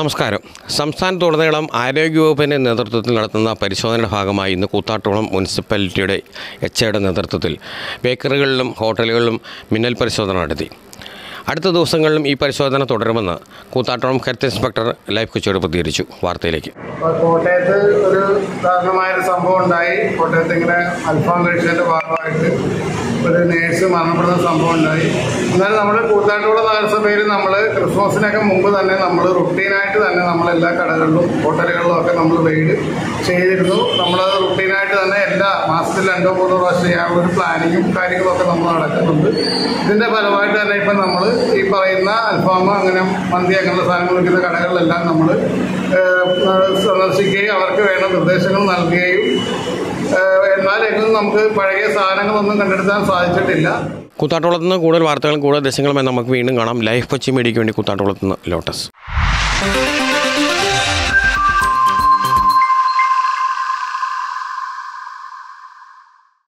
നമസ്കാരം സംസ്ഥാനത്തുടനീളം ആരോഗ്യവകുപ്പിൻ്റെ നേതൃത്വത്തിൽ നടത്തുന്ന പരിശോധനയുടെ ഭാഗമായി ഇന്ന് കൂത്താട്ടോളം മുനിസിപ്പാലിറ്റിയുടെ എച്ച് ഐയുടെ നേതൃത്വത്തിൽ ബേക്കറികളിലും ഹോട്ടലുകളിലും മിന്നൽ പരിശോധന നടത്തി അടുത്ത ദിവസങ്ങളിലും ഈ പരിശോധന തുടരുമെന്ന് കൂത്താട്ടോളം ഹെൽത്ത് ഇൻസ്പെക്ടർ ലൈഫ് കൊച്ചിയോട് പ്രതികരിച്ചു വാർത്തയിലേക്ക് അപ്പോൾ കോട്ടയത്ത് ഒരു ദാരുണമായൊരു സംഭവം ഉണ്ടായി കോട്ടയത്ത് ഇങ്ങനെ അൽഫാം കഴിച്ചതിൻ്റെ ഭാഗമായിട്ട് ഒരു നേഴ്സ് മരണപ്പെടുന്ന സംഭവം ഉണ്ടായി എന്നാൽ നമ്മൾ കൂത്താട്ടോട് നഗരസഭയിൽ നമ്മൾ ക്രിസ്മസിനൊക്കെ മുമ്പ് തന്നെ നമ്മൾ റുട്ടീനായിട്ട് തന്നെ നമ്മൾ എല്ലാ കടകളിലും ഹോട്ടലുകളിലും ഒക്കെ നമ്മൾ റെയ്ഡ് ചെയ്തിരുന്നു നമ്മൾ റുട്ടീനായിട്ട് തന്നെ എല്ലാ മാസത്തിൽ രണ്ടോ മൂന്നോ പ്രാവശ്യം ചെയ്യാനുള്ള ഒരു പ്ലാനിങ്ങും കാര്യങ്ങളൊക്കെ നമ്മൾ നടക്കുന്നുണ്ട് ഇതിൻ്റെ ഫലമായിട്ട് തന്നെ ഇപ്പം നമ്മൾ ഈ പറയുന്ന അൽഫാം അങ്ങനെ മന്തി അങ്ങനെയുള്ള സാധനങ്ങൾ വിൽക്കുന്ന കടകളിലെല്ലാം നമ്മൾ സന്ദർശിക്കുകയും അവർക്ക് വേണ്ട നിർദ്ദേശങ്ങൾ നൽകുകയും ഏഹ് എന്നാൽ എങ്ങും നമുക്ക് പഴയ സാധനങ്ങളൊന്നും കണ്ടെടുക്കാൻ സാധിച്ചിട്ടില്ല കൂത്താട്ടോളത്ത് നിന്ന് കൂടുതൽ വാർത്തകളും കൂടുതൽ ദൃശ്യങ്ങളുമായി നമുക്ക് വീണ്ടും കാണാം ലൈഫ് കൊച്ചി മീഡിയയ്ക്ക് വേണ്ടി കൂത്താട്ടോളത്ത് നിന്ന് ലോട്ടസ്